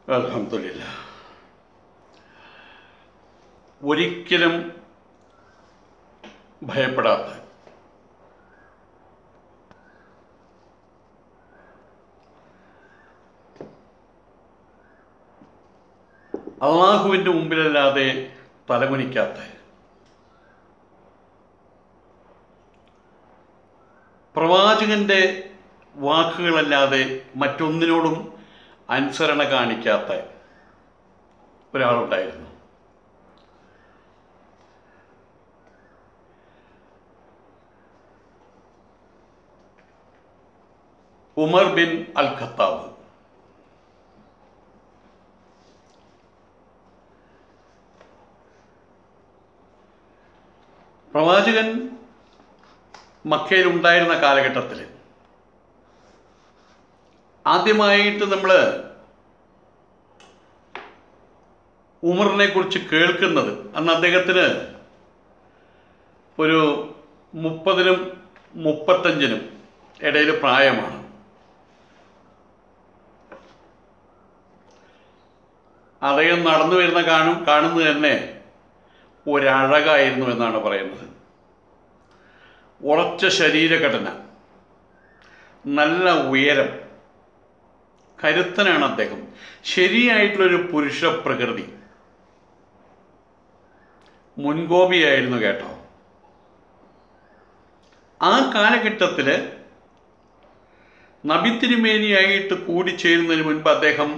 അലഹമില്ല ഒരിക്കലും ഭയപ്പെടാത്ത അള്ളാഹുവിൻ്റെ മുമ്പിലല്ലാതെ തലകുനിക്കാത്ത പ്രവാചകന്റെ വാക്കുകളല്ലാതെ മറ്റൊന്നിനോടും അനുസരണ കാണിക്കാത്ത ഒരാളുണ്ടായിരുന്നു ഉമർ ബിൻ അൽ ഖത്താബ് പ്രവാചകൻ മക്കയിൽ ഉണ്ടായിരുന്ന കാലഘട്ടത്തിൽ ആദ്യമായിട്ട് നമ്മൾ ഉമറിനെ കുറിച്ച് കേൾക്കുന്നത് അന്ന് അദ്ദേഹത്തിന് ഒരു മുപ്പതിനും മുപ്പത്തഞ്ചിനും ഇടയിൽ പ്രായമാണ് അദ്ദേഹം നടന്നു വരുന്ന കാണും കാണുന്നത് തന്നെ ഒരഴകായിരുന്നു എന്നാണ് പറയുന്നത് ഉറച്ച ശരീരഘടന നല്ല ഉയരം കരുത്തനാണ് അദ്ദേഹം ശരിയായിട്ടുള്ളൊരു പുരുഷ പ്രകൃതി മുൻകോപിയായിരുന്നു കേട്ടോ ആ കാലഘട്ടത്തിൽ നബിത്തിരുമേനിയായിട്ട് കൂടിച്ചേരുന്നതിന് മുൻപ് അദ്ദേഹം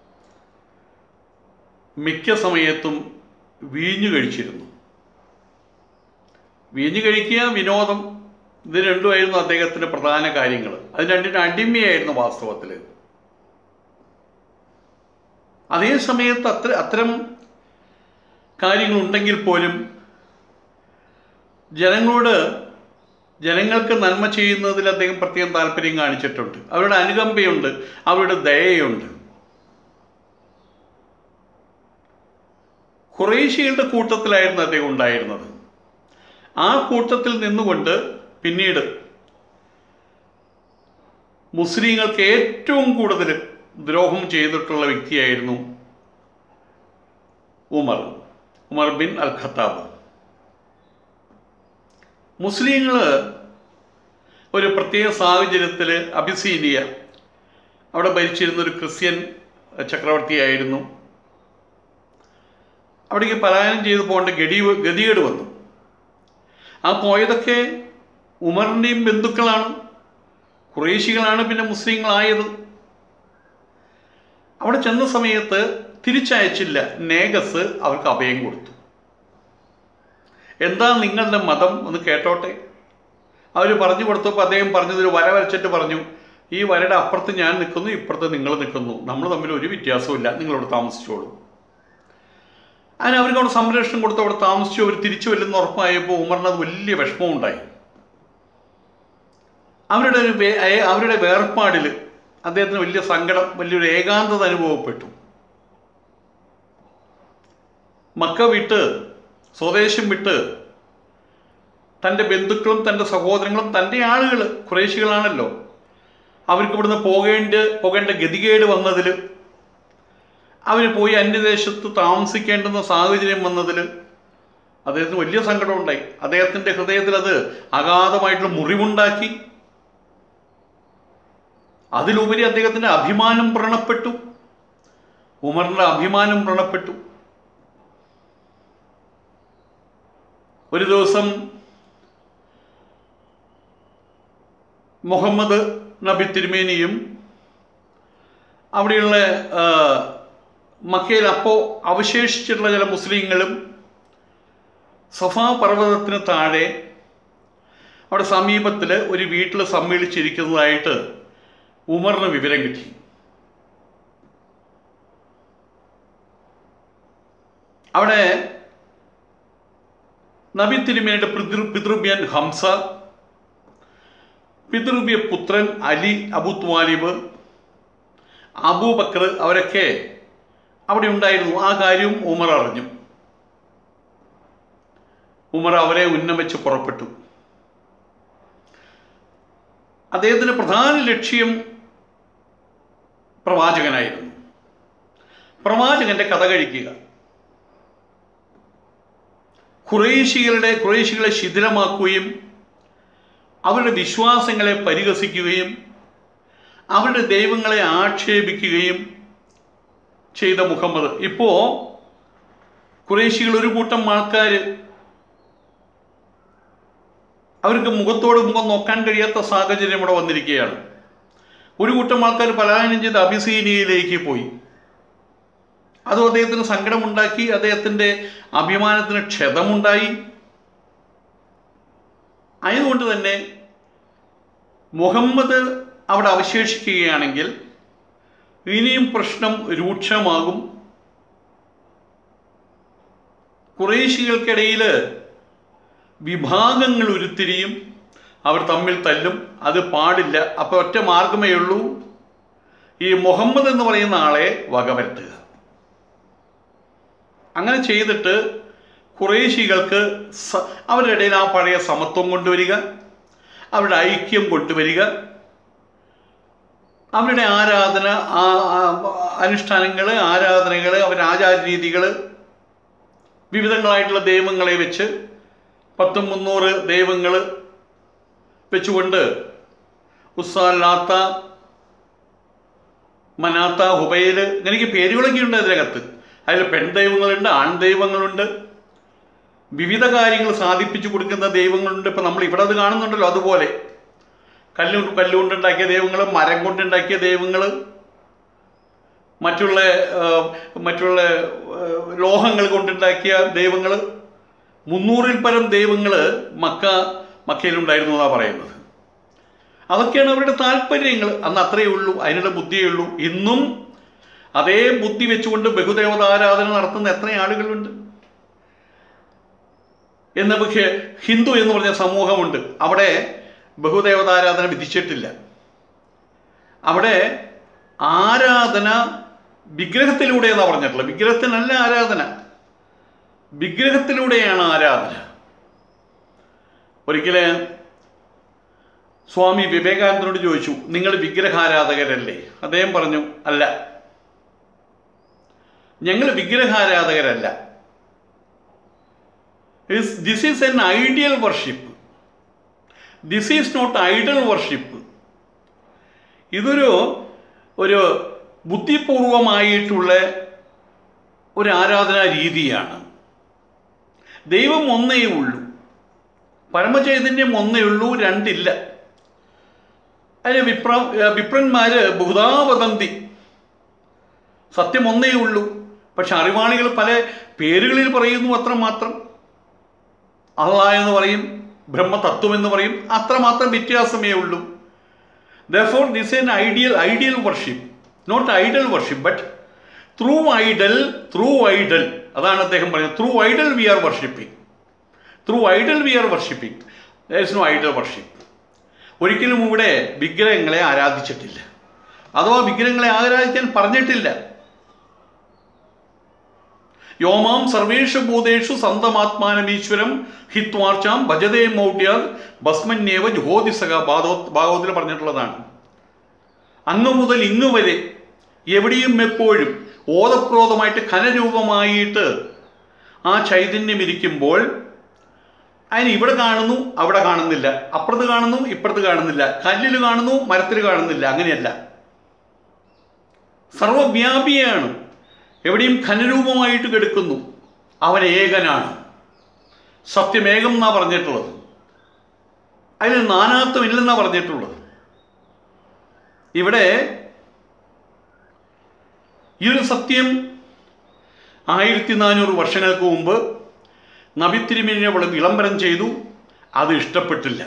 മിക്ക സമയത്തും വീഞ്ഞു കഴിച്ചിരുന്നു വീഞ്ഞു കഴിക്കുക വിനോദം ഇത് രണ്ടുമായിരുന്നു അദ്ദേഹത്തിൻ്റെ പ്രധാന കാര്യങ്ങൾ അത് രണ്ടിനും അടിമയായിരുന്നു വാസ്തവത്തിൽ അതേ സമയത്ത് അത്ര അത്തരം കാര്യങ്ങളുണ്ടെങ്കിൽ പോലും ജനങ്ങളോട് ജനങ്ങൾക്ക് നന്മ ചെയ്യുന്നതിൽ അദ്ദേഹം പ്രത്യേകം താല്പര്യം കാണിച്ചിട്ടുണ്ട് അവരുടെ അനുകമ്പയുണ്ട് അവരുടെ ദയയുണ്ട് കുറേശ്യകളുടെ കൂട്ടത്തിലായിരുന്നു അദ്ദേഹം ഉണ്ടായിരുന്നത് ആ കൂട്ടത്തിൽ നിന്നുകൊണ്ട് പിന്നീട് മുസ്ലിങ്ങൾക്ക് ഏറ്റവും കൂടുതൽ ദ്രോഹം ചെയ്തിട്ടുള്ള വ്യക്തിയായിരുന്നു Umar Umar bin al Khattab മുസ്ലിങ്ങൾ ഒരു പ്രത്യേക സാഹചര്യത്തിൽ അബിസീനിയ അവിടെ ഭരിച്ചിരുന്ന ഒരു ക്രിസ്ത്യൻ ചക്രവർത്തിയായിരുന്നു അവിടേക്ക് പലായനം ചെയ്ത് പോകേണ്ട ഗതി ഗതികേട് വന്നു ആ പോയതൊക്കെ ഉമറിൻ്റെയും ബന്ധുക്കളാണ് കുറേശികളാണ് പിന്നെ മുസ്ലിങ്ങളായത് അവിടെ ചെന്ന സമയത്ത് തിരിച്ചയച്ചില്ല നേഗസ് അവർക്ക് അഭയം കൊടുത്തു എന്താ നിങ്ങളുടെ മതം ഒന്ന് കേട്ടോട്ടെ അവർ പറഞ്ഞു കൊടുത്തപ്പോൾ അദ്ദേഹം പറഞ്ഞതൊരു വര വരച്ചിട്ട് പറഞ്ഞു ഈ വരയുടെ അപ്പുറത്ത് ഞാൻ നിൽക്കുന്നു ഇപ്പുറത്ത് നിങ്ങൾ നിൽക്കുന്നു നമ്മൾ തമ്മിൽ ഒരു വ്യത്യാസവും നിങ്ങളോട് താമസിച്ചോളൂ അതിന് അവർക്ക് അവിടെ സംരക്ഷണം കൊടുത്ത് അവിടെ താമസിച്ചു അവർ തിരിച്ചു വരുന്ന ഉറപ്പായപ്പോൾ ഉമറിന് അത് വലിയ വിഷമം ഉണ്ടായി അവരുടെ ഒരു വേ- ഏ- അവരുടെ വേർപാടിൽ അദ്ദേഹത്തിന് വലിയ സങ്കടം വലിയൊരു ഏകാന്തത അനുഭവപ്പെട്ടു മക്ക വിട്ട് സ്വദേശം വിട്ട് തൻ്റെ ബന്ധുക്കളും തൻ്റെ സഹോദരങ്ങളും തൻ്റെ ആളുകൾ കുറേശികളാണല്ലോ അവർക്ക് ഇവിടുന്ന് പോകേണ്ട പോകേണ്ട ഗതികേട് വന്നതിൽ അവർ പോയി അന്യദേശത്ത് താമസിക്കേണ്ടുന്ന സാഹചര്യം വന്നതിൽ അദ്ദേഹത്തിന് വലിയ സങ്കടമുണ്ടായി അദ്ദേഹത്തിൻ്റെ ഹൃദയത്തിൽ അത് അഗാധമായിട്ടുള്ള മുറിവുണ്ടാക്കി അതിലുപരി അദ്ദേഹത്തിൻ്റെ അഭിമാനം വ്രണപ്പെട്ടു ഉമറിൻ്റെ അഭിമാനം വ്രണപ്പെട്ടു ഒരു ദിവസം മുഹമ്മദ് നബി തിരുമേനിയും അവിടെയുള്ള ആ, മക്കയിൽ അപ്പോൾ അവശേഷിച്ചിട്ടുള്ള ചില മുസ്ലിങ്ങളും സഫാ പർവ്വതത്തിന് താഴെ അവിടെ സമീപത്തിൽ ഒരു വീട്ടിൽ സമ്മേളിച്ചിരിക്കുന്നതായിട്ട് ഉമറിന് വിവരം കിട്ടി അവിടെ നബി തിരുമേനിയുടെ പിതൃ പിതൃബ്യൻ ഹംസ പിതൃബ്യ പുത്രൻ അലി അബു ത്വാലിബ് അബൂബക്കർ അവരൊക്കെ അവിടെ ഉണ്ടായിരുന്നു ആ കാര്യവും ഉമർ അറിഞ്ഞു ഉമർ അവരെ ഉന്നം വെച്ച് പുറപ്പെട്ടു അദ്ദേഹത്തിന് പ്രധാന ലക്ഷ്യം പ്രവാചകനായിരുന്നു പ്രവാചകന്റെ കഥ കഴിക്കുക കുറേശികളുടെ കുറേശികളെ ശിഥിലമാക്കുകയും അവരുടെ വിശ്വാസങ്ങളെ പരിഹസിക്കുകയും അവരുടെ ദൈവങ്ങളെ ആക്ഷേപിക്കുകയും ചെയ്ത മുഹമ്മദ് ഇപ്പോൾ കുറേശികൾ ഒരു കൂട്ടം ആൾക്കാർ അവർക്ക് മുഖത്തോട് മുഖം നോക്കാൻ കഴിയാത്ത സാഹചര്യം ഇവിടെ വന്നിരിക്കുകയാണ് ഒരു കൂട്ടം ആൾക്കാർ പലായനം ചെയ്ത് അബിസീനിയയിലേക്ക് പോയി അതും അദ്ദേഹത്തിന് സങ്കടമുണ്ടാക്കി അദ്ദേഹത്തിൻ്റെ അഭിമാനത്തിന് ക്ഷതമുണ്ടായി ആയതുകൊണ്ട് തന്നെ മുഹമ്മദ് അവിടെ അവശേഷിക്കുകയാണെങ്കിൽ ഇനിയും പ്രശ്നം രൂക്ഷമാകും കുറേശികൾക്കിടയിൽ വിഭാഗങ്ങൾ ഉരുത്തിരിയും അവർ തമ്മിൽ തല്ലും അത് പാടില്ല അപ്പോൾ ഒറ്റ മാർഗമേ ഉള്ളൂ ഈ മുഹമ്മദ് എന്ന് പറയുന്ന ആളെ വകവരുത്തുക അങ്ങനെ ചെയ്തിട്ട് കുറേശികൾക്ക് സ അവരുടെ ഇടയിൽ ആ പഴയ സമത്വം കൊണ്ടുവരിക അവരുടെ ഐക്യം കൊണ്ടുവരിക അവരുടെ ആരാധന അനുഷ്ഠാനങ്ങൾ ആരാധനകൾ അവരുടെ ആചാരരീതികൾ വിവിധങ്ങളായിട്ടുള്ള ദൈവങ്ങളെ വെച്ച് പത്തും മുന്നൂറ് ദൈവങ്ങൾ വെച്ചുകൊണ്ട് ഉസ്സാലാത്ത മനാത്ത ഹുബൈൽ ഇങ്ങനെയൊക്കെ പേരുകളൊക്കെ ഉണ്ട് അതിനകത്ത് അതിൽ പെൺ ദൈവങ്ങളുണ്ട് ആൺ ദൈവങ്ങളുണ്ട് വിവിധ കാര്യങ്ങൾ സാധിപ്പിച്ചു കൊടുക്കുന്ന ദൈവങ്ങളുണ്ട് ഇപ്പം നമ്മൾ ഇവിടെ അത് കാണുന്നുണ്ടല്ലോ അതുപോലെ കല്ലു കല്ലുകൊണ്ടുണ്ടാക്കിയ ദൈവങ്ങൾ മരം കൊണ്ടുണ്ടാക്കിയ ദൈവങ്ങൾ മറ്റുള്ള ആ, മറ്റുള്ള ആ, ലോഹങ്ങൾ കൊണ്ടുണ്ടാക്കിയ ദൈവങ്ങൾ മുന്നൂറിൽ പരം ദൈവങ്ങൾ മക്ക മക്കയിലുണ്ടായിരുന്നു എന്നാണ് പറയുന്നത് അതൊക്കെയാണ് അവരുടെ താല്പര്യങ്ങൾ അന്ന് അത്രയേ ഉള്ളൂ അതിനുള്ള ബുദ്ധിയേ ഉള്ളൂ ഇന്നും അതേ ബുദ്ധി വെച്ചുകൊണ്ട് ബഹുദേവതാരാധന നടത്തുന്ന എത്ര ആളുകളുണ്ട് എന്ന പക്ഷേ ഹിന്ദു എന്ന് പറഞ്ഞ സമൂഹമുണ്ട് അവിടെ ബഹുദേവതാരാധന വിധിച്ചിട്ടില്ല അവിടെ ആരാധന വിഗ്രഹത്തിലൂടെ എന്നാണ് പറഞ്ഞിട്ടുള്ളത് വിഗ്രഹത്തിനല്ല ആരാധന വിഗ്രഹത്തിലൂടെയാണ് ആരാധന ഒരിക്കല് സ്വാമി വിവേകാനന്ദനോട് ചോദിച്ചു നിങ്ങൾ വിഗ്രഹാരാധകരല്ലേ അദ്ദേഹം പറഞ്ഞു അല്ല ഞങ്ങൾ വിഗ്രഹാരാധകരല്ല this is an ideal worship this is not idol worship ഇതൊരു ഒരു ബുദ്ധിപൂർവമായിട്ടുള്ള ഒരു ആരാധനാ രീതിയാണ് ദൈവം ഒന്നേ ഉള്ളൂ പരമചൈതന്യം ഒന്നേ ഉള്ളൂ രണ്ടില്ല അതിന് വിപ്ര വിപ്രന്മാര് ബഹുതാവതന്തി സത്യം ഒന്നേ ഉള്ളൂ പക്ഷെ അറിവാളികൾ പല പേരുകളിൽ പറയുന്നു അത്ര മാത്രം അള്ളാ എന്ന് പറയും ബ്രഹ്മതത്വം എന്ന് പറയും അത്രമാത്രം വ്യത്യാസമേ ഉള്ളൂ ദോർ this an ideal ideal worship not idol worship but through idol through idol അതാണ് അദ്ദേഹം പറയുന്നത് through idol we are worshipping through idol we are worshipping there is no idol worship ഒരിക്കലും ഇവിടെ വിഗ്രഹങ്ങളെ ആരാധിച്ചിട്ടില്ല അഥവാ വിഗ്രഹങ്ങളെ ആരാധിക്കാൻ പറഞ്ഞിട്ടില്ല യോമാം സർവേഷു ഭൂതേഷു സന്തമാത്മാനമീശ്വരം ഹിത്വാർച്ചാം ഭജതേ മൗഢ്യാൽ ഭസ്മന്യേവ ജുഹോദിസക ഭാഗവ ഭാഗവത്തിൽ പറഞ്ഞിട്ടുള്ളതാണ് അങ്ങ് മുതൽ ഇങ്ങ് വരെ എവിടെയും എപ്പോഴും ഓതപ്രോതമായിട്ട് ഖനരൂപമായിട്ട് ആ ചൈതന്യം ഇരിക്കുമ്പോൾ അതിന് ഇവിടെ കാണുന്നു അവിടെ കാണുന്നില്ല അപ്പുറത്ത് കാണുന്നു ഇപ്പുറത്ത് കാണുന്നില്ല കല്ലിൽ കാണുന്നു മരത്തിൽ കാണുന്നില്ല അങ്ങനെയല്ല സർവവ്യാപിയാണ് എവിടെയും ഖനരൂപമായിട്ട് കിടക്കുന്നു അവൻ ഏകനാണ് സത്യമേകം എന്നാ പറഞ്ഞിട്ടുള്ളത് അതിന് നാനാത്വം ഇല്ലെന്നാ പറഞ്ഞിട്ടുള്ളത് ഇവിടെ ഈ ഒരു സത്യം ആയിരത്തി നാനൂറ് വർഷങ്ങൾക്ക് മുമ്പ് നബിത്തിരുമേനിയെ അവിടെ വിളംബരം ചെയ്തു അത് ഇഷ്ടപ്പെട്ടില്ല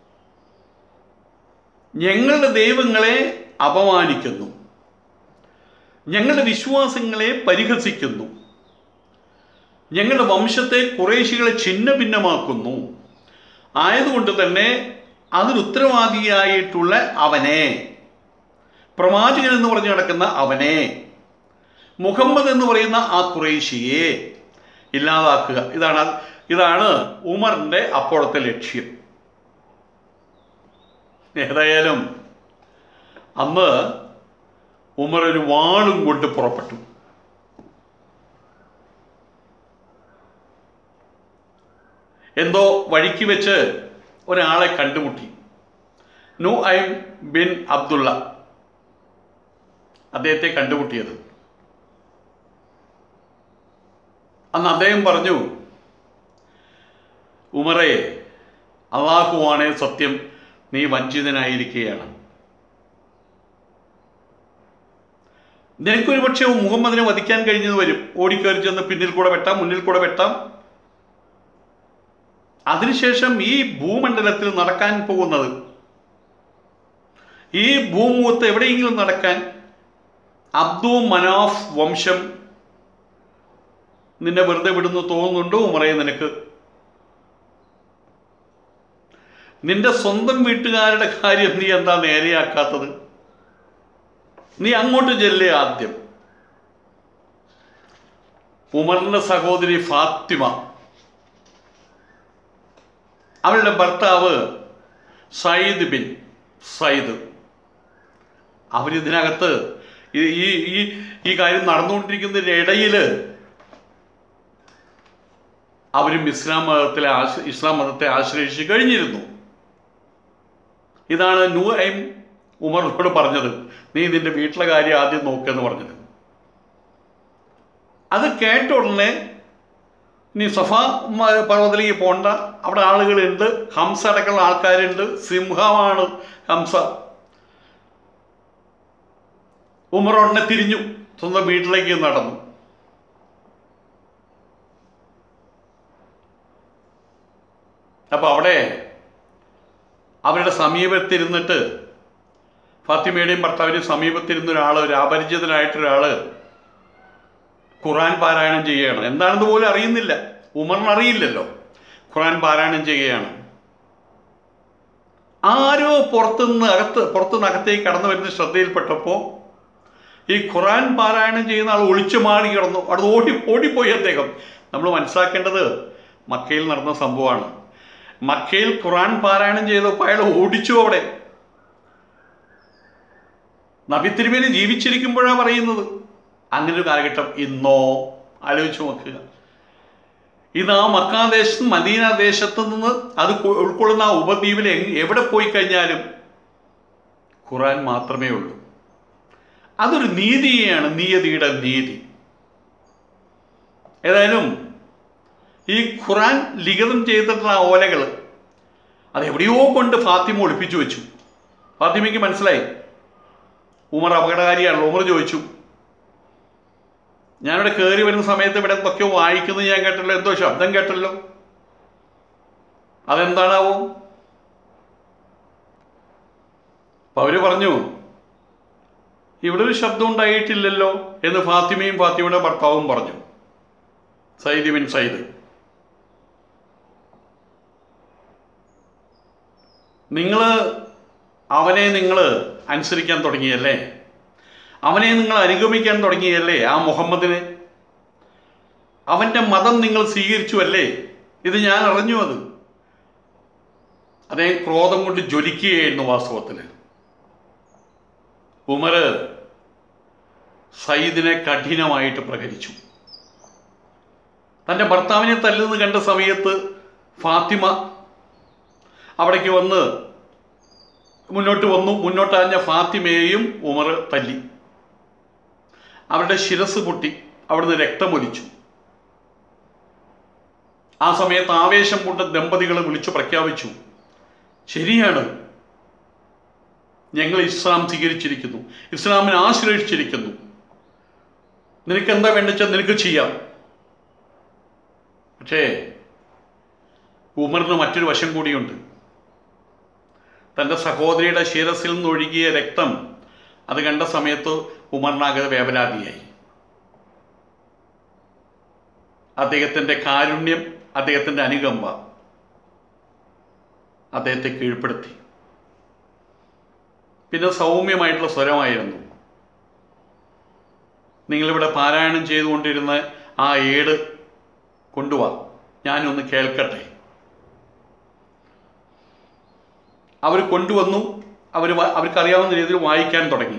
ഞങ്ങളുടെ ദൈവങ്ങളെ അപമാനിക്കുന്നു ഞങ്ങളുടെ വിശ്വാസങ്ങളെ പരിഹസിക്കുന്നു ഞങ്ങളുടെ വംശത്തെ കുറേശികളെ ഛിന്ന ഭിന്നമാക്കുന്നു ആയതുകൊണ്ട് തന്നെ അതിന് ഉത്തരവാദിയായിട്ടുള്ള അവനെ പ്രവാചകൻ എന്ന് പറഞ്ഞു നടക്കുന്ന അവനെ മുഹമ്മദ് എന്ന് പറയുന്ന ആ കുറേശിയെ ഇല്ലാതാക്കുക ഇതാണ് ഇതാണ് ഉമറിൻ്റെ അപ്പോഴത്തെ ലക്ഷ്യം ഏതായാലും അന്ന് ഉമർ ഒരു വാളും കൊണ്ട് പുറപ്പെട്ടു എന്തോ വഴിക്ക് വെച്ച് ഒരാളെ കണ്ടുമുട്ടി നു ഐം ബിൻ അബ്ദുള്ള അദ്ദേഹത്തെ കണ്ടുമുട്ടിയത് അന്ന് അദ്ദേഹം പറഞ്ഞു ഉമറേ അള്ളാഹുവാണേ സത്യം നീ വഞ്ചിതനായിരിക്കുകയാണ് നിനക്കൊരു പക്ഷേ മുഹമ്മദിനെ വധിക്കാൻ കഴിഞ്ഞത് വരും ഓടിക്കയറി ചെന്ന് പിന്നിൽ കൂടെ വെട്ടാം മുന്നിൽ കൂടെ വെട്ടാം അതിനുശേഷം ഈ ഭൂമണ്ഡലത്തിൽ നടക്കാൻ പോകുന്നത് ഈ ഭൂമുഖത്ത് എവിടെയെങ്കിലും നടക്കാൻ അബ്ദു മനാഫ് വംശം നിന്നെ വെറുതെ വിടുന്നു തോന്നുന്നുണ്ടോ ഉമറയെ നിനക്ക് നിന്റെ സ്വന്തം വീട്ടുകാരുടെ കാര്യം നീ എന്താ നേരെയാക്കാത്തത് നീ അങ്ങോട്ട് ചെല്ലേ ആദ്യം ഉമറിന്റെ സഹോദരി ഫാത്തിമ അവളുടെ ഭർത്താവ് സയ്യിദ് ബിൻ സയ്യിദ് അവരിതിനകത്ത് ഈ ഈ ഈ ഈ കാര്യം നടന്നുകൊണ്ടിരിക്കുന്നതിൻ്റെ ഇടയിൽ അവരും ഇസ്ലാം മതത്തിലെ ആശ ഇസ്ലാം മതത്തെ ആശ്രയിച്ച് കഴിഞ്ഞിരുന്നു ഇതാണ് നൂ ഐം ഉമറിനോട് പറഞ്ഞത് നീ നിന്റെ വീട്ടിലെ കാര്യം ആദ്യം നോക്കുകയെന്ന് പറഞ്ഞത് അത് കേട്ട ഉടനെ നീ സഫ മ- പർവ്വതത്തിലേക്ക് പോണ്ട അവിടെ ആളുകളുണ്ട് ഹംസ അടക്കമുള്ള ആൾക്കാരുണ്ട് സിംഹമാണ് ഹംസ ഉമർ ഉടനെ തിരിഞ്ഞു സ്വന്തം വീട്ടിലേക്ക് നടന്നു അപ്പൊ അവിടെ അവരുടെ സമീപത്തിരുന്നിട്ട് ഫാത്തിമയുടെയും ഭർത്താവിൻ്റെയും സമീപത്തിരുന്ന ഒരാൾ ഒരു അപരിചിതനായിട്ടൊരാൾ ഖുറാൻ പാരായണം ചെയ്യുകയാണ് എന്താണെന്ന് പോലും അറിയുന്നില്ല ഉമറിന് അറിയില്ലല്ലോ ഖുറാൻ പാരായണം ചെയ്യുകയാണ് ആരോ പുറത്തുനിന്ന് അകത്ത് പുറത്തുനിന്ന് അകത്തേക്ക് കടന്നു വരുന്ന ശ്രദ്ധയിൽപ്പെട്ടപ്പോൾ ഈ ഖുറാൻ പാരായണം ചെയ്യുന്ന ആൾ ഒളിച്ചു മാറി കിടന്നു അവിടെ ഓടി ഓടിപ്പോയി അദ്ദേഹം നമ്മൾ മനസ്സിലാക്കേണ്ടത് മക്കയിൽ നടന്ന സംഭവമാണ് മക്കയിൽ ഖുറാൻ പാരായണം ചെയ്തപ്പോൾ അയാൾ ഓടിച്ചു അവിടെ നബി തിരുമേനി ജീവിച്ചിരിക്കുമ്പോഴാണ് പറയുന്നത് അങ്ങനെ ഒരു കാലഘട്ടം ഇന്നോ ആലോചിച്ച് നോക്കുക ഇത് ആ മക്കാദേശം മദീന ദേശത്ത് നിന്ന് അത് കൊ- ഉൾക്കൊള്ളുന്ന ആ ഉപദ്വീപിൽ എങ് എവിടെ പോയി കഴിഞ്ഞാലും ഖുറാൻ മാത്രമേ ഉള്ളൂ അതൊരു നീതിയാണ് നിയതിയുടെ നീതി ഏതായാലും ഈ ഖുറാൻ ലിഖിതം ചെയ്തിട്ടുള്ള ആ ഓലകൾ അത് എവിടെയോ കൊണ്ട് ഫാത്തിമ ഒളിപ്പിച്ചു വെച്ചു ഫാത്തിമയ്ക്ക് മനസ്സിലായി ഉമർ അപകടകാരിയാണല്ലോ ഉമർ ചോദിച്ചു ഞാനിവിടെ കയറി വരുന്ന സമയത്ത് ഇവിടെ എന്തൊക്കെയോ വായിക്കുന്നത് ഞാൻ കേട്ടല്ലോ എന്തോ ശബ്ദം കേട്ടല്ലോ അതെന്താണാവോ അപ്പൊ അവര് പറഞ്ഞു ഇവിടെ ഒരു ശബ്ദം ഉണ്ടായിട്ടില്ലല്ലോ എന്ന് ഫാത്തിമയും ഫാത്തിമയുടെ ഭർത്താവും പറഞ്ഞു സയ്യിദ് ബിൻ സയ്യിദ് നിങ്ങൾ അവനെ നിങ്ങൾ അനുസരിക്കാൻ തുടങ്ങിയല്ലേ അവനെ നിങ്ങൾ അനുഗമിക്കാൻ തുടങ്ങിയല്ലേ ആ മുഹമ്മദിനെ അവൻ്റെ മതം നിങ്ങൾ സ്വീകരിച്ചു അല്ലേ ഇത് ഞാൻ അറിഞ്ഞു അത് അദ്ദേഹം ക്രോധം കൊണ്ട് ജ്വലിക്കുകയായിരുന്നു വാസ്തവത്തിൽ ഉമർ സയ്യിദിനെ കഠിനമായിട്ട് പ്രഹരിച്ചു തൻ്റെ ഭർത്താവിനെ തല്ലുന്നത് കണ്ട സമയത്ത് ഫാത്തിമ അവിടേക്ക് വന്ന് മുന്നോട്ട് വന്നു മുന്നോട്ടാഞ്ഞ ഫാത്തിമയെയും ഉമർ തല്ലി അവരുടെ ശിരസ് പൊട്ടി അവിടുന്ന് രക്തമൊലിച്ചു ആ സമയത്ത് ആവേശം കൊണ്ട് ദമ്പതികൾ വിളിച്ചു പ്രഖ്യാപിച്ചു ശരിയാണ് ഞങ്ങൾ ഇസ്ലാം സ്വീകരിച്ചിരിക്കുന്നു ഇസ്ലാമിനെ ആശ്രയിച്ചിരിക്കുന്നു നിനക്ക് എന്താ വേണ്ടെച്ചാൽ നിനക്ക് ചെയ്യാം പക്ഷേ ഉമറിന് മറ്റൊരു വശം കൂടിയുണ്ട് തൻ്റെ സഹോദരിയുടെ ശിരസിൽ നിന്നൊഴുകിയ രക്തം അത് കണ്ട സമയത്ത് ഉമറിനാകെ വേവലാതിയായി അദ്ദേഹത്തിൻ്റെ കാരുണ്യം അദ്ദേഹത്തിൻ്റെ അനുകമ്പ അദ്ദേഹത്തെ കീഴ്പ്പെടുത്തി പിന്നെ സൗമ്യമായിട്ടുള്ള സ്വരമായിരുന്നു നിങ്ങളിവിടെ പാരായണം ചെയ്തുകൊണ്ടിരുന്ന ആ ഏട് കൊണ്ടുവാ ഞാനൊന്ന് കേൾക്കട്ടെ അവർ കൊണ്ടുവന്നു അവർ അവർക്കറിയാവുന്ന രീതിയിൽ വായിക്കാൻ തുടങ്ങി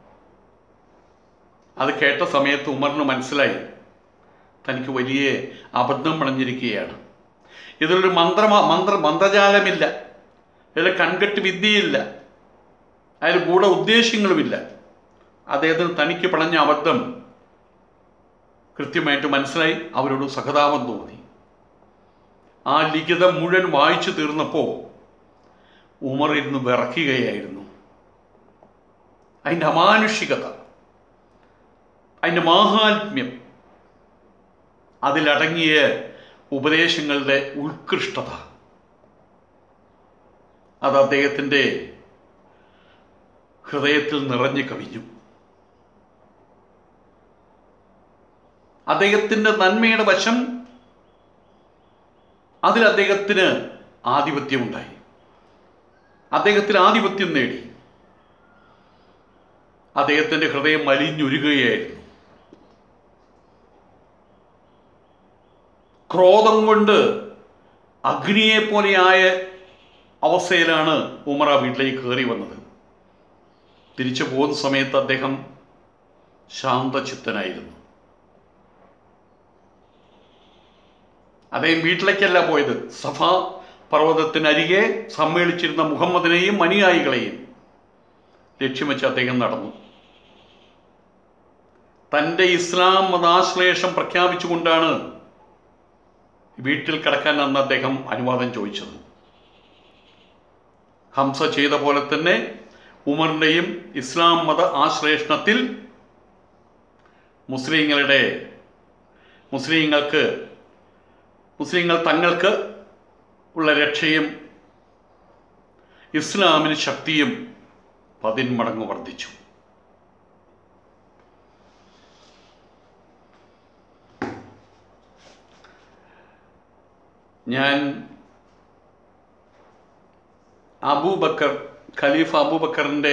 അത് കേട്ട സമയത്ത് ഉമറിന് മനസ്സിലായി തനിക്ക് വലിയ അബദ്ധം പണഞ്ഞിരിക്കുകയാണ് ഇതിലൊരു മന്ത്രമാ മന്ത്ര മന്ത്രജാലമില്ല ഇതിൽ കൺകെട്ട് വിദ്യയില്ല അതിൽ ഗൂഢ ഉദ്ദേശ്യങ്ങളുമില്ല അദ്ദേഹത്തിന് തനിക്ക് പണഞ്ഞ അബദ്ധം കൃത്യമായിട്ട് മനസ്സിലായി അവരോട് സഹതാപം തോന്നി ആ ലിഖിതം മുഴുവൻ വായിച്ചു തീർന്നപ്പോൾ ഉമർ ഇരുന്ന് വിറയ്ക്കുകയായിരുന്നു അതിൻ്റെ അമാനുഷികത അതിൻ്റെ മാഹാത്മ്യം അതിലടങ്ങിയ ഉപദേശങ്ങളുടെ ഉത്കൃഷ്ടത അത് അദ്ദേഹത്തിൻ്റെ ഹൃദയത്തിൽ നിറഞ്ഞു കവിഞ്ഞു അദ്ദേഹത്തിൻ്റെ നന്മയുടെ വശം അതിൽ അദ്ദേഹത്തിന് ആധിപത്യമുണ്ടായി അദ്ദേഹത്തിൽ ആധിപത്യം നേടി അദ്ദേഹത്തിൻ്റെ ഹൃദയം മലിഞ്ഞൊരുകയായിരുന്നു ക്രോധം കൊണ്ട് അഗ്നിയെ പോലെയായ അവസ്ഥയിലാണ് ഉമർ ആ വീട്ടിലേക്ക് കയറി വന്നത് തിരിച്ചു പോകുന്ന സമയത്ത് അദ്ദേഹം ശാന്തചിത്തനായിരുന്നു അദ്ദേഹം വീട്ടിലേക്കല്ല പോയത് സഫ പർവ്വതത്തിനരികെ സമ്മേളിച്ചിരുന്ന മുഹമ്മദിനെയും അനുയായികളെയും ലക്ഷ്യം വെച്ച് അദ്ദേഹം നടന്നു തൻ്റെ ഇസ്ലാം മതാശ്ലേഷം പ്രഖ്യാപിച്ചുകൊണ്ടാണ് വീട്ടിൽ കിടക്കാൻ അന്ന് അദ്ദേഹം അനുവാദം ചോദിച്ചത് ഹംസ ചെയ്ത പോലെ തന്നെ ഉമറിൻ്റെയും ഇസ്ലാം മത ആശ്ലേഷണത്തിൽ മുസ്ലിങ്ങളുടെ മുസ്ലിങ്ങൾക്ക് മുസ്ലിങ്ങൾ തങ്ങൾക്ക് ഉള്ള രക്ഷയും ഇസ്ലാമിന് ശക്തിയും പതിന്മടങ്ങ് വർദ്ധിച്ചു ഞാൻ അബൂബക്കർ ഖലീഫ അബൂബക്കറിൻ്റെ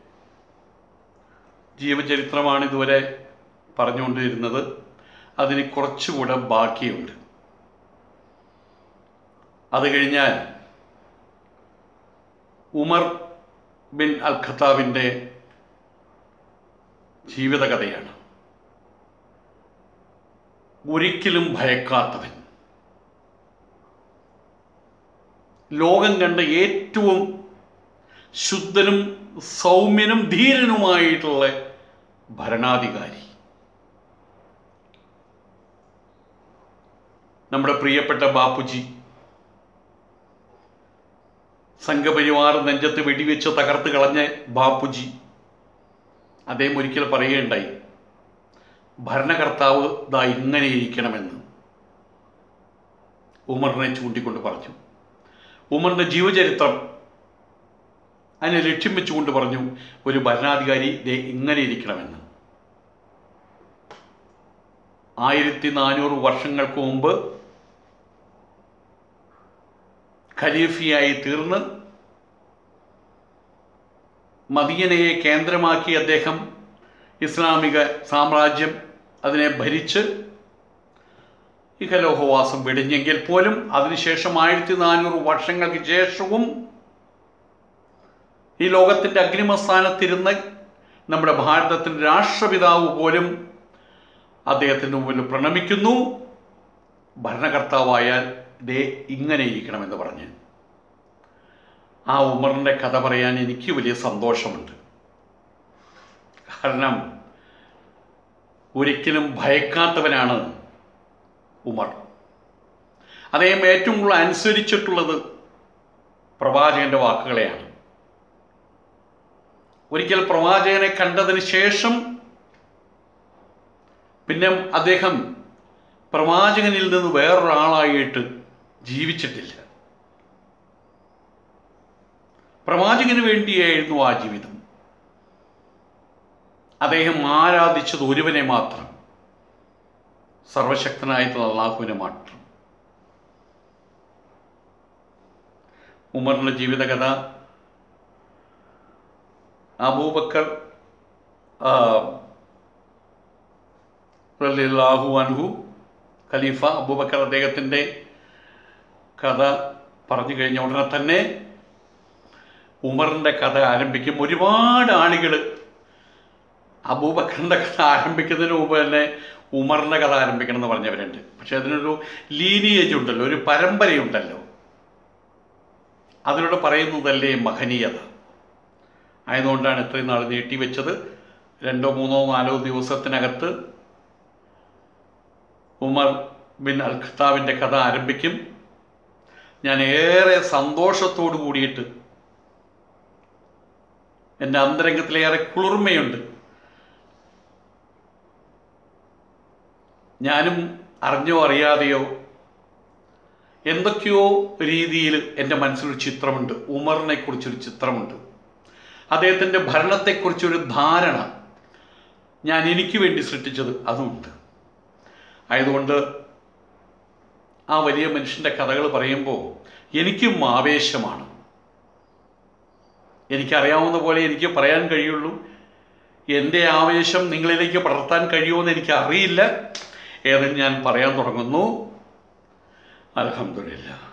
ജീവചരിത്രമാണ് ഇതുവരെ പറഞ്ഞുകൊണ്ടിരുന്നത് അതിന് കുറച്ചുകൂടെ ബാക്കിയുണ്ട് അത് കഴിഞ്ഞാൽ ഉമർ ബിൻ അൽ ഖത്താബിൻ്റെ ജീവിതകഥയാണ് ഒരിക്കലും ഭയക്കാത്തവൻ ലോകം കണ്ട ഏറ്റവും ശുദ്ധനും സൗമ്യനും ധീരനുമായിട്ടുള്ള ഭരണാധികാരി നമ്മുടെ പ്രിയപ്പെട്ട ബാപ്പുജി സംഘപരിവാർ നെഞ്ചത്ത് വെടിവെച്ച് തകർത്ത് കളഞ്ഞ ബാപ്പുജി അദ്ദേഹം ഒരിക്കൽ പറയുകയുണ്ടായി ഭരണകർത്താവ് ദാ ഇങ്ങനെ ഇരിക്കണമെന്ന് ഉമറിനെ ചൂണ്ടിക്കൊണ്ട് പറഞ്ഞു ഉമറിൻ്റെ ജീവചരിത്രം അതിനെ ലക്ഷ്യം വെച്ചുകൊണ്ട് പറഞ്ഞു ഒരു ഭരണാധികാരി ദേ ഇങ്ങനെ ഇരിക്കണമെന്ന് ആയിരത്തി നാനൂറ് വർഷങ്ങൾക്ക് മുമ്പ് ഖലീഫിയായി തീർന്ന് മദീനയെ കേന്ദ്രമാക്കി അദ്ദേഹം ഇസ്ലാമിക സാമ്രാജ്യം അതിനെ ഭരിച്ച് ഇഹലോഹവാസം വെടിഞ്ഞെങ്കിൽ പോലും അതിനുശേഷം ആയിരത്തി നാനൂറ് വർഷങ്ങൾക്ക് ശേഷവും ഈ ലോകത്തിൻ്റെ അഗ്നിമസ്ഥാനത്തിരുന്ന് നമ്മുടെ ഭാരതത്തിൻ്റെ രാഷ്ട്രപിതാവ് പോലും അദ്ദേഹത്തിന് മുമ്പിൽ പ്രണമിക്കുന്നു ഭരണകർത്താവായാൽ ദേ ഇങ്ങനെ ഇരിക്കണമെന്ന് പറഞ്ഞ് ആ ഉമറിൻ്റെ കഥ പറയാൻ എനിക്ക് വലിയ സന്തോഷമുണ്ട് കാരണം ഒരിക്കലും ഭയക്കാത്തവനാണ് ഉമർ അദ്ദേഹം ഏറ്റവും കൂടുതൽ അനുസരിച്ചിട്ടുള്ളത് പ്രവാചകന്റെ വാക്കുകളെയാണ് ഒരിക്കൽ പ്രവാചകനെ കണ്ടതിന് ശേഷം പിന്നെ അദ്ദേഹം പ്രവാചകനിൽ നിന്ന് വേറൊരാളായിട്ട് ജീവിച്ചിട്ടില്ല പ്രവാചകന് വേണ്ടിയായിരുന്നു ആ ജീവിതം അദ്ദേഹം ആരാധിച്ചത് ഒരുവനെ മാത്രം സർവശക്തനായിട്ടുള്ള അള്ളാഹുവിനെ മാത്രം ഉമറിൻ്റെ ജീവിതകഥ അബൂബക്കർ റലില്ലാഹു അൻഹു ഖലീഫ അബൂബക്കർ അദ്ദേഹത്തിൻ്റെ കഥ പറഞ്ഞു കഴിഞ്ഞ ഉടനെ തന്നെ ഉമറിൻ്റെ കഥ ആരംഭിക്കും ഒരുപാട് ആളുകൾ അബൂബക്കറിൻ്റെ കഥ ആരംഭിക്കുന്നതിന് മുമ്പ് തന്നെ ഉമറിൻ്റെ കഥ ആരംഭിക്കണം എന്ന് പറഞ്ഞവരുണ്ട് പക്ഷെ അതിനൊരു ലീനിയേജ് ഉണ്ടല്ലോ ഒരു പരമ്പരയുണ്ടല്ലോ അതിലൂടെ പറയുന്നതല്ലേ മഹനീയത ആയതുകൊണ്ടാണ് ഇത്രയും നാൾ നീട്ടിവെച്ചത് രണ്ടോ മൂന്നോ നാലോ ദിവസത്തിനകത്ത് ഉമർ ബിൻ അൽ ഖത്താബിൻ്റെ കഥ ആരംഭിക്കും ഞാൻ ഏറെ സന്തോഷത്തോടു കൂടിയിട്ട് എൻ്റെ അന്തരംഗത്തിലേറെ കുളിർമയുണ്ട് ഞാനും അറിഞ്ഞോ അറിയാതെയോ എന്തൊക്കെയോ രീതിയിൽ എൻ്റെ മനസ്സിലൊരു ചിത്രമുണ്ട് ഉമറിനെ കുറിച്ചൊരു ചിത്രമുണ്ട് അദ്ദേഹത്തിൻ്റെ ഭരണത്തെക്കുറിച്ചൊരു ധാരണ ഞാൻ എനിക്ക് വേണ്ടി സൃഷ്ടിച്ചത് അതുമുണ്ട് ആയതുകൊണ്ട് ആ വലിയ മനുഷ്യൻ്റെ കഥകൾ പറയുമ്പോൾ എനിക്കും ആവേശമാണ് എനിക്കറിയാവുന്ന പോലെ എനിക്ക് പറയാൻ കഴിയുള്ളൂ എൻ്റെ ആവേശം നിങ്ങളിലേക്ക് പടർത്താൻ കഴിയുമെന്ന് എനിക്ക് അറിയില്ല ഏതും ഞാൻ പറയാൻ തുടങ്ങുന്നു അലഹമില്ല